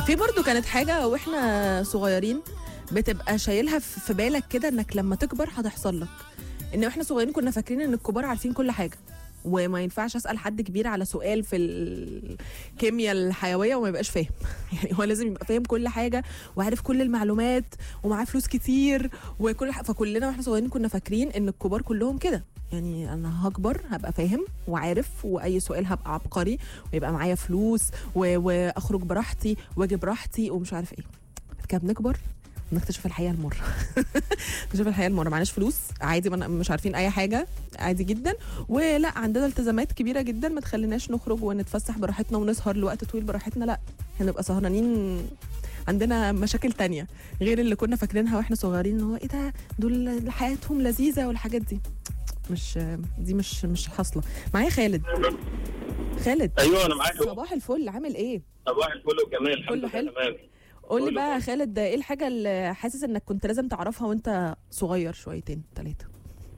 في برضو كانت حاجة واحنا صغيرين بتبقى شايلها في في بالك كده انك لما تكبر هتحصل لك ان واحنا صغيرين كنا فاكرين ان الكبار عارفين كل حاجة وما ينفعش اسال حد كبير على سؤال في الكيمياء الحيويه وما يبقاش فاهم يعني هو لازم يبقى فاهم كل حاجه وعارف كل المعلومات ومعاه فلوس كتير وكل ح... فكلنا واحنا صغيرين كنا فاكرين ان الكبار كلهم كده يعني انا هكبر هبقى فاهم وعارف واي سؤال هبقى عبقري ويبقى معايا فلوس و... واخرج براحتي واجي براحتي ومش عارف ايه كده بنكبر نكتشف الحقيقه المره نكتشف الحقيقه المره معناش فلوس عادي ما- مش عارفين اي حاجه عادي جدا ولا عندنا التزامات كبيره جدا ما تخليناش نخرج ونتفسح براحتنا ونسهر لوقت طويل براحتنا لا هنبقى سهرانين عندنا مشاكل تانية غير اللي كنا فاكرينها واحنا صغيرين ان هو ايه ده دول حياتهم لذيذه والحاجات دي مش دي مش مش حاصله معايا خالد خالد ايوه انا معاك صباح الفل عامل ايه صباح الفل وكمال الحمد كله لله حلو؟ تمام قول لي كله بقى يا كويس. خالد ايه الحاجه اللي حاسس انك كنت لازم تعرفها وانت صغير شويتين ثلاثه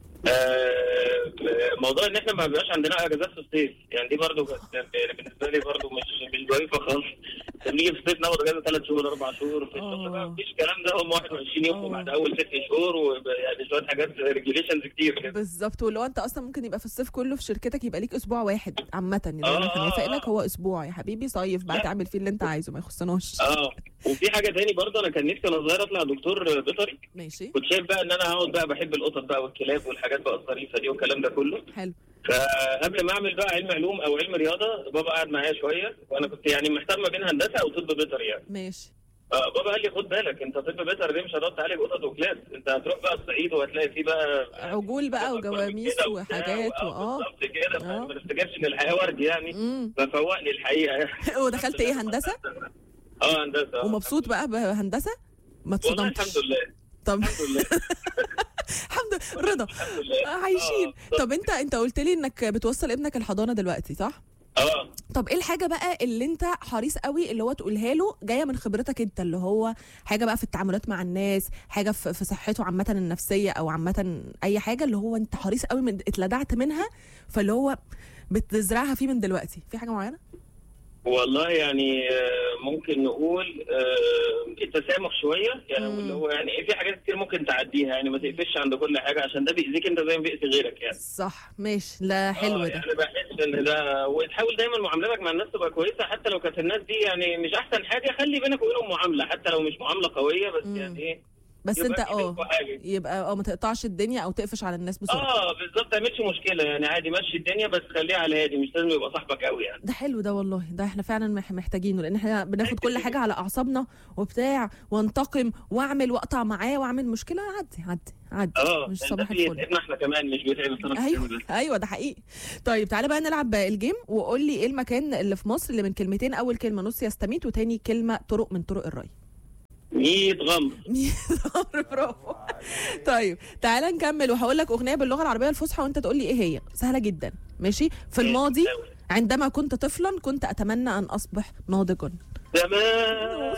آه، موضوع ان احنا ما بيبقاش عندنا اجازات في الصيف يعني دي برضو كانت بالنسبه لي برضو مش مش ظريفه خالص بنيجي في الصيف ناخد اجازه ثلاث شهور اربع شهور في الشغل بقى آه. مفيش الكلام ده هم 21 يوم آه. وبعد اول ست شهور ويعني شويه حاجات ريجيليشنز كتير كده بالظبط ولو انت اصلا ممكن يبقى في الصيف كله في شركتك يبقى ليك اسبوع واحد عامه يعني آه، انا هنوافق آه، لك آه. هو اسبوع يا حبيبي صيف بقى لا. تعمل فيه اللي انت عايزه ما يخصناش اه وفي حاجه تاني برضه انا كان نفسي وانا صغير اطلع دكتور بيطري ماشي كنت شايف بقى ان انا هقعد بقى بحب القطط بقى والكلاب والحاجات بقى الظريفه دي والكلام ده كله حلو فقبل ما اعمل بقى علم علوم او علم رياضه بابا قعد معايا شويه وانا كنت يعني محتار ما بين هندسه او طب بيطري يعني ماشي آه بابا قال لي خد بالك انت طب بيطري دي مش هتقعد تعالج قطط وكلاب انت هتروح بقى الصعيد وهتلاقي فيه بقى عجول بقى وجواميس كده وحاجات وبتاع، واه بالظبط كده آه. ما تفتكرش ان الحياه ورد يعني امم ففوقني الحقيقه ودخلت ايه هندسه اه هندسه آه. ومبسوط بقى بهندسه ما والله اتصدمتش الحمد لله طب الحمد لله الحمد رضا الحمد لله عايشين آه، طب انت انت قلت لي انك بتوصل ابنك الحضانه دلوقتي صح اه طب ايه الحاجه بقى اللي انت حريص قوي اللي هو تقولها له جايه من خبرتك انت اللي هو حاجه بقى في التعاملات مع الناس حاجه في في صحته عامه النفسيه او عامه اي حاجه اللي هو انت حريص قوي من اتلدعت منها فاللي هو بتزرعها فيه من دلوقتي في حاجه معينه والله يعني آه، ممكن نقول آه، التسامح شويه يعني مم. اللي هو يعني في حاجات كتير ممكن تعديها يعني ما تقفش عند كل حاجه عشان ده بيأذيك انت زي ما بيأذي غيرك يعني صح ماشي لا حلو آه، ده يعني بحس ان ده وتحاول دايما معاملتك مع الناس تبقى كويسه حتى لو كانت الناس دي يعني مش احسن حاجه خلي بينك وبينهم معامله حتى لو مش معامله قويه بس مم. يعني ايه بس يبقى انت في اه بينكوا حاجه يبقى اه ما تقطعش الدنيا او تقفش على الناس بسرعه اه بالظبط ما تعملش مشكله يعني عادي مشي الدنيا بس خليها على هادي مش لازم يبقى صاحبك قوي يعني ده حلو ده والله ده احنا فعلا مح- محتاجينه لان احنا بناخد كل حاجه على اعصابنا وبتاع وانتقم واعمل واقطع معاه واعمل مشكله عدي عدي عدي اه مش ده صباح بيتعبنا الفل احنا كمان مش بيتعب الطرف ايوه الثاني بس. ايوه ده حقيقي طيب تعالى بقى نلعب الجيم وقول لي ايه المكان اللي في مصر اللي من كلمتين اول كلمه نص يستميت وتاني كلمه طرق من طرق الري 100 غمر برافو طيب تعالى نكمل وهقول لك اغنيه باللغه العربيه الفصحى وانت تقول لي ايه هي سهله جدا ماشي في الماضي عندما كنت طفلا كنت اتمنى ان اصبح ناضجا زمان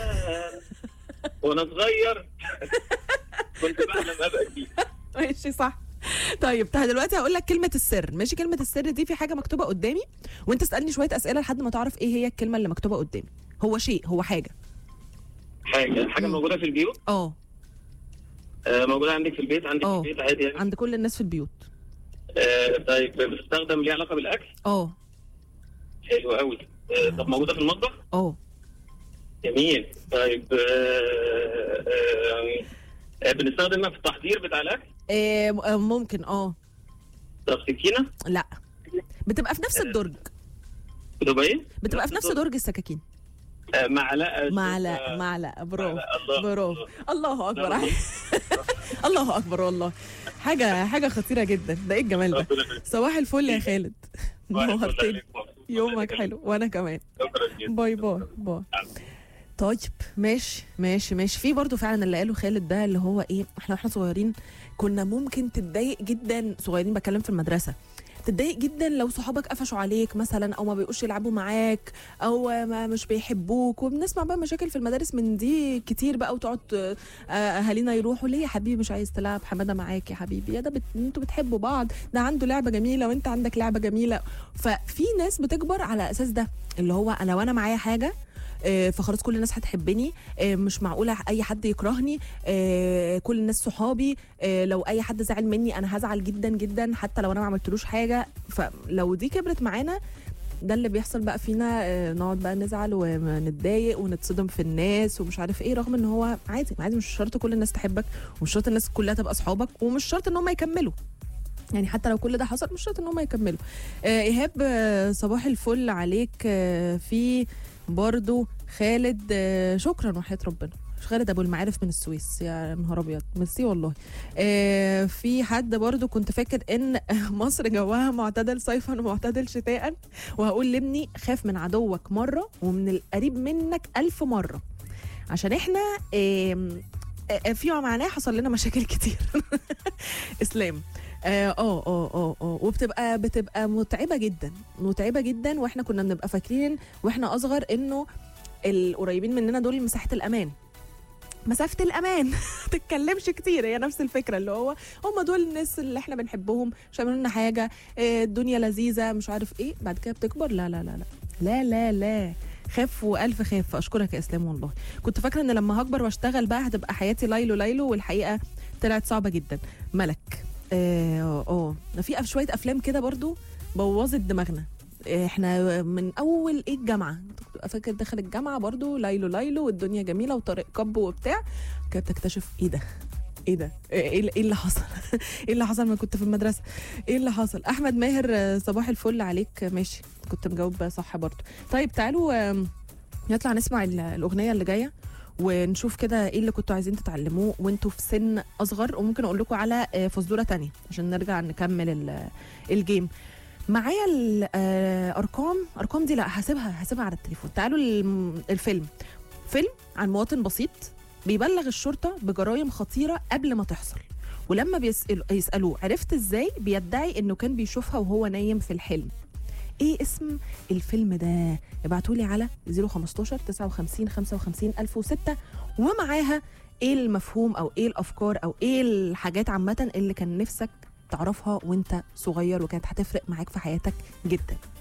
وانا صغير كنت بحلم ابقى كبير ماشي صح طيب تعالى دلوقتي هقول لك كلمة السر ماشي كلمة السر دي في حاجة مكتوبة قدامي وانت اسألني شوية أسئلة لحد ما تعرف ايه هي الكلمة اللي مكتوبة قدامي هو شيء هو حاجة حاجه حاجه مم. موجوده في البيوت اه آه، موجوده عندك في البيت عندك في اه. البيت عادي يعني عند كل الناس في البيوت آه، طيب بتستخدم ليها علاقه بالاكل اه حلو قوي آه، طب موجوده في المطبخ اه جميل طيب آه، آه، آه، بنستخدمها في التحضير بتاع الاكل آه، م- آه، ممكن اه طب سكينه لا بتبقى في نفس الدرج بتبقى ايه؟ بتبقى في نفس درج السكاكين آه، معلقه معلقة معلقة برافو معلقة، الله. برافو الله أكبر الله. الله أكبر والله حاجة حاجة خطيرة جدا ده ايه الجمال ده ربنا يخليك. صباح الفل يا خالد واحد كل نورتني عليك مبسوط. يومك حلو وانا كمان شكرا جدا باي باي باي طيب ماشي ماشي ماشي في برضو فعلا اللي قاله خالد ده اللي هو ايه احنا واحنا صغيرين كنا ممكن تتضايق جدا صغيرين بتكلم في المدرسه تتضايق جدا لو صحابك قفشوا عليك مثلا او ما بيبقوش يلعبوا معاك او ما مش بيحبوك وبنسمع بقى مشاكل في المدارس من دي كتير بقى وتقعد آه، اهالينا يروحوا ليه يا حبيبي مش عايز تلعب حماده معاك يا حبيبي يا ده بت... انتوا بتحبوا بعض ده عنده لعبه جميله وانت عندك لعبه جميله ففي ناس بتكبر على اساس ده اللي هو انا وانا معايا حاجه آه، فخلاص كل الناس هتحبني آه، مش معقوله اي حد يكرهني آه، كل الناس صحابي آه، لو اي حد زعل مني انا هزعل جدا جدا حتى لو انا ما عملتلوش حاجه فلو دي كبرت معانا ده اللي بيحصل بقى فينا آه، نقعد بقى نزعل ونتضايق ونتصدم في الناس ومش عارف ايه رغم ان هو عادي عادي مش شرط كل الناس تحبك ومش شرط الناس كلها تبقى اصحابك ومش شرط ان هم يكملوا يعني حتى لو كل ده حصل مش شرط ان هم يكملوا آه ايهاب آه صباح الفل عليك آه في برضو خالد آه شكرا وحياه ربنا خالد ابو المعارف من السويس يا نهار ابيض ميرسي والله آه في حد برضو كنت فاكر ان مصر جواها معتدل صيفا ومعتدل شتاء وهقول لابني خاف من عدوك مره ومن القريب منك ألف مره عشان احنا آم، آه، فيما معناه حصل لنا مشاكل كتير اسلام اه اه اه اه اه وبتبقى بتبقى متعبه جدا متعبه جدا واحنا كنا بنبقى فاكرين واحنا اصغر انه القريبين مننا دول مساحه الامان مسافه الامان تتكلمش كتير هي نفس الفكره اللي هو هم دول الناس اللي احنا بنحبهم مش هيعملوا لنا حاجه آه، الدنيا لذيذه مش عارف ايه بعد كده بتكبر لا لا لا لا لا لا لا خاف والف خاف اشكرك يا اسلام والله كنت فاكره ان لما هكبر واشتغل بقى هتبقى حياتي ليلو ليلو والحقيقه طلعت صعبه جدا ملك اه اه ده في شويه افلام كده برضو بوظت دماغنا احنا من اول ايه الجامعه كنت فاكر داخل الجامعه برضو ليلو ليلو والدنيا جميله وطريق كب وبتاع كده بتكتشف ايه ده ايه ده ايه اللي- إيه اللي حصل ايه اللي حصل ما كنت في المدرسه ايه اللي حصل احمد ماهر آه، صباح الفل عليك ماشي كنت مجاوب صح برضو طيب تعالوا آم، نطلع نسمع ال- الاغنيه اللي جايه ونشوف كده ايه اللي كنتوا عايزين تتعلموه وانتوا في سن اصغر وممكن اقول لكم على آه، فزوره تانية عشان نرجع نكمل ال- الجيم معايا الارقام ارقام دي لا هسيبها هسيبها على التليفون تعالوا الم- الفيلم فيلم عن مواطن بسيط بيبلغ الشرطه بجرائم خطيره قبل ما تحصل ولما بيسأل يسالوه عرفت ازاي بيدعي انه كان بيشوفها وهو نايم في الحلم ايه اسم الفيلم ده ابعتوا لي على 015 59 55 1006 ومعاها ايه المفهوم او ايه الافكار او ايه الحاجات عامه اللي كان نفسك تعرفها وانت صغير وكانت هتفرق معاك في حياتك جدا